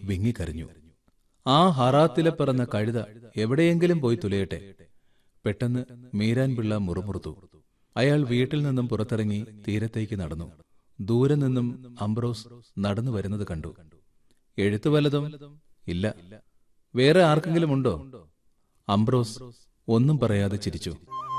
വിങ്ങിക്കരഞ്ഞു ആ ഹറാത്തിലെ പിറന്ന കഴുത എവിടെയെങ്കിലും പോയി തുലയട്ടെ പെട്ടെന്ന് മീരാൻ പിള്ള മുറുമുറുത്തു അയാൾ വീട്ടിൽ നിന്നും പുറത്തിറങ്ങി തീരത്തേക്ക് നടന്നു ദൂരെ നിന്നും അംബ്രോസ് നടന്നു വരുന്നത് കണ്ടു എഴുത്തു വല്ലതും ഇല്ല വേറെ ആർക്കെങ്കിലും ഉണ്ടോ അംബ്രോസ് ഒന്നും പറയാതെ ചിരിച്ചു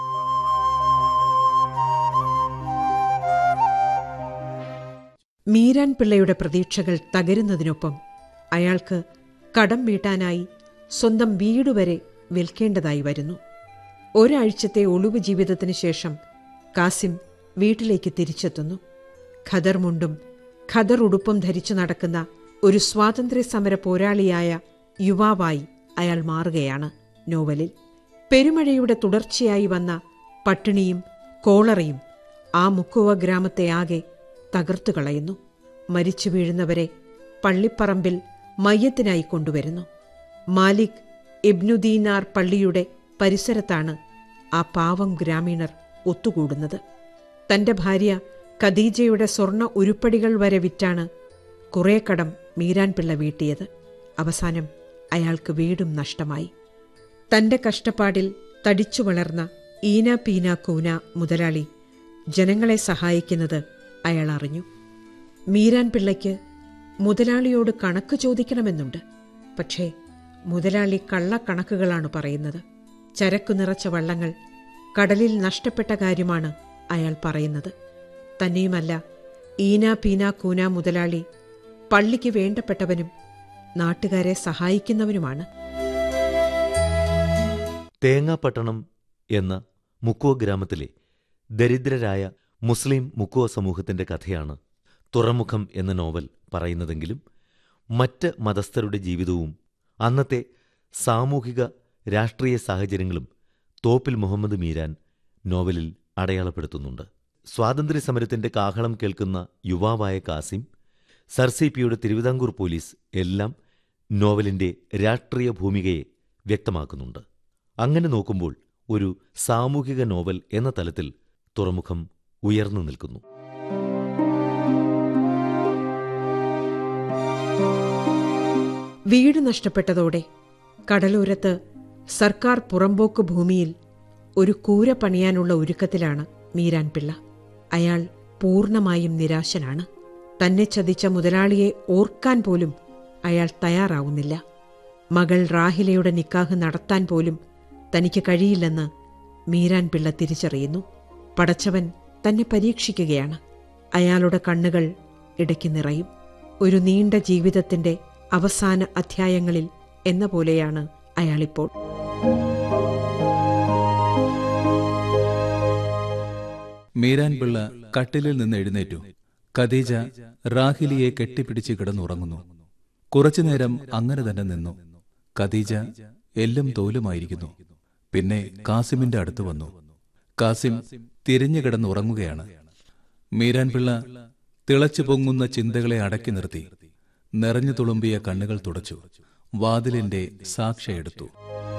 മീരാൻ പിള്ളയുടെ പ്രതീക്ഷകൾ തകരുന്നതിനൊപ്പം അയാൾക്ക് കടം വീട്ടാനായി സ്വന്തം വീടുവരെ വിൽക്കേണ്ടതായി വരുന്നു ഒരാഴ്ചത്തെ ഒളിവ് ജീവിതത്തിന് ശേഷം കാസിം വീട്ടിലേക്ക് തിരിച്ചെത്തുന്നു ഖദർ മുണ്ടും ഖദർ ഉടുപ്പും ധരിച്ചു നടക്കുന്ന ഒരു സ്വാതന്ത്ര്യ സമര പോരാളിയായ യുവാവായി അയാൾ മാറുകയാണ് നോവലിൽ പെരുമഴയുടെ തുടർച്ചയായി വന്ന പട്ടിണിയും കോളറയും ആ മുക്കുവ ഗ്രാമത്തെ ആകെ തകർത്തു കളയുന്നു മരിച്ചു വീഴുന്നവരെ പള്ളിപ്പറമ്പിൽ മയ്യത്തിനായി കൊണ്ടുവരുന്നു മാലിക് ഇബ്നുദീനാർ പള്ളിയുടെ പരിസരത്താണ് ആ പാവം ഗ്രാമീണർ ഒത്തുകൂടുന്നത് തന്റെ ഭാര്യ ഖദീജയുടെ സ്വർണ്ണ ഉരുപ്പടികൾ വരെ വിറ്റാണ് കുറേ കടം മീരാൻ പിള്ള വീട്ടിയത് അവസാനം അയാൾക്ക് വീടും നഷ്ടമായി തന്റെ കഷ്ടപ്പാടിൽ തടിച്ചു വളർന്ന ഈന പീന കൂന മുതലാളി ജനങ്ങളെ സഹായിക്കുന്നത് അയാൾ അറിഞ്ഞു മീരാൻ പിള്ളയ്ക്ക് മുതലാളിയോട് കണക്ക് ചോദിക്കണമെന്നുണ്ട് പക്ഷേ മുതലാളി കള്ളക്കണക്കുകളാണ് പറയുന്നത് ചരക്കു നിറച്ച വള്ളങ്ങൾ കടലിൽ നഷ്ടപ്പെട്ട കാര്യമാണ് അയാൾ പറയുന്നത് തന്നെയുമല്ല ഈന പീന കൂന മുതലാളി പള്ളിക്ക് വേണ്ടപ്പെട്ടവനും നാട്ടുകാരെ സഹായിക്കുന്നവനുമാണ് തേങ്ങാപ്പട്ടണം എന്ന മുക്കുവ ഗ്രാമത്തിലെ ദരിദ്രരായ മുസ്ലിം മുക്കുവ സമൂഹത്തിന്റെ കഥയാണ് തുറമുഖം എന്ന നോവൽ പറയുന്നതെങ്കിലും മറ്റ് മതസ്ഥരുടെ ജീവിതവും അന്നത്തെ സാമൂഹിക രാഷ്ട്രീയ സാഹചര്യങ്ങളും തോപ്പിൽ മുഹമ്മദ് മീരാൻ നോവലിൽ അടയാളപ്പെടുത്തുന്നുണ്ട് സ്വാതന്ത്ര്യസമരത്തിന്റെ കാഹളം കേൾക്കുന്ന യുവാവായ കാസിം സർസിപിയുടെ തിരുവിതാംകൂർ പോലീസ് എല്ലാം നോവലിന്റെ രാഷ്ട്രീയ ഭൂമികയെ വ്യക്തമാക്കുന്നുണ്ട് അങ്ങനെ നോക്കുമ്പോൾ ഒരു സാമൂഹിക നോവൽ എന്ന തലത്തിൽ തുറമുഖം ഉയർന്നു നിൽക്കുന്നു വീട് നഷ്ടപ്പെട്ടതോടെ കടലോരത്ത് സർക്കാർ പുറമ്പോക്ക് ഭൂമിയിൽ ഒരു കൂര പണിയാനുള്ള ഒരുക്കത്തിലാണ് മീരാൻ പിള്ള അയാൾ പൂർണ്ണമായും നിരാശനാണ് തന്നെ ചതിച്ച മുതലാളിയെ ഓർക്കാൻ പോലും അയാൾ തയ്യാറാവുന്നില്ല മകൾ റാഹിലയുടെ നിക്കാഹ് നടത്താൻ പോലും തനിക്ക് കഴിയില്ലെന്ന് മീരാൻ പിള്ള തിരിച്ചറിയുന്നു പടച്ചവൻ തന്നെ പരീക്ഷിക്കുകയാണ് അയാളുടെ കണ്ണുകൾ ഇടയ്ക്ക് നിറയും ഒരു നീണ്ട ജീവിതത്തിന്റെ അവസാന അധ്യായങ്ങളിൽ എന്ന പോലെയാണ് അയാളിപ്പോൾ മീരാൻ പിള്ള കട്ടിലിൽ നിന്ന് എഴുന്നേറ്റു ഖദീജ റാഹിലിയെ കെട്ടിപ്പിടിച്ച് കിടന്നുറങ്ങുന്നു കുറച്ചുനേരം അങ്ങനെ തന്നെ നിന്നു ഖദീജ എല്ലും തോലുമായിരിക്കുന്നു പിന്നെ കാസിമിന്റെ അടുത്ത് വന്നു കാസിം തിരിഞ്ഞു കിടന്നുറങ്ങുകയാണ് മീരാൻ പിള്ള തിളച്ചു പൊങ്ങുന്ന ചിന്തകളെ അടക്കി നിർത്തി നിറഞ്ഞു തുളുമ്പിയ കണ്ണുകൾ തുടച്ചു വാതിലിന്റെ സാക്ഷ്യയെടുത്തു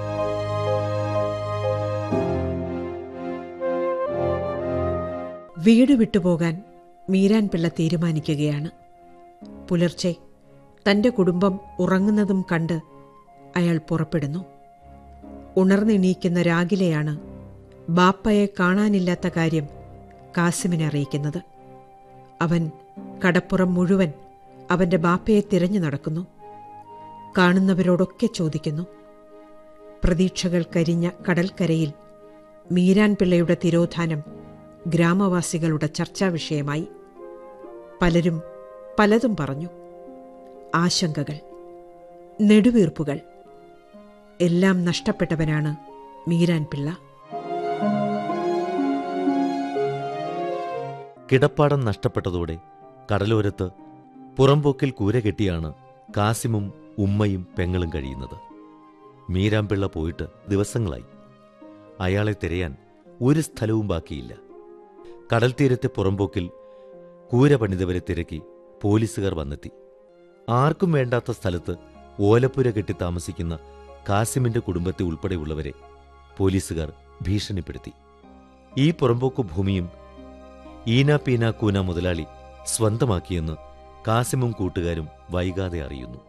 വീട് വിട്ടുപോകാൻ മീരാൻ പിള്ള തീരുമാനിക്കുകയാണ് പുലർച്ചെ തന്റെ കുടുംബം ഉറങ്ങുന്നതും കണ്ട് അയാൾ പുറപ്പെടുന്നു ഉണർന്നെണീക്കുന്ന രാഗിലെയാണ് ബാപ്പയെ കാണാനില്ലാത്ത കാര്യം കാസിമിനെ അറിയിക്കുന്നത് അവൻ കടപ്പുറം മുഴുവൻ അവന്റെ ബാപ്പയെ തിരഞ്ഞു നടക്കുന്നു കാണുന്നവരോടൊക്കെ ചോദിക്കുന്നു പ്രതീക്ഷകൾ കരിഞ്ഞ കടൽക്കരയിൽ മീരാൻ പിള്ളയുടെ തിരോധാനം ഗ്രാമവാസികളുടെ ചർച്ചാ വിഷയമായി പലരും പലതും പറഞ്ഞു ആശങ്കകൾ നെടുവീർപ്പുകൾ എല്ലാം നഷ്ടപ്പെട്ടവനാണ് മീരാൻ പിള്ള കിടപ്പാടം നഷ്ടപ്പെട്ടതോടെ കടലോരത്ത് പുറംപോക്കിൽ കൂര കെട്ടിയാണ് കാസിമും ഉമ്മയും പെങ്ങളും കഴിയുന്നത് മീരാമ്പിള്ള പോയിട്ട് ദിവസങ്ങളായി അയാളെ തിരയാൻ ഒരു സ്ഥലവും ബാക്കിയില്ല കടൽ തീരത്തെ പുറംപോക്കിൽ കൂര പണിതവരെ തിരക്കി പോലീസുകാർ വന്നെത്തി ആർക്കും വേണ്ടാത്ത സ്ഥലത്ത് ഓലപ്പുര കെട്ടി താമസിക്കുന്ന കാസിമിന്റെ കുടുംബത്തെ ഉൾപ്പെടെയുള്ളവരെ പോലീസുകാർ ഭീഷണിപ്പെടുത്തി ഈ പുറമ്പോക്ക് ഭൂമിയും ഈന പീന കൂന മുതലാളി സ്വന്തമാക്കിയെന്ന് കാസിമും കൂട്ടുകാരും വൈകാതെ അറിയുന്നു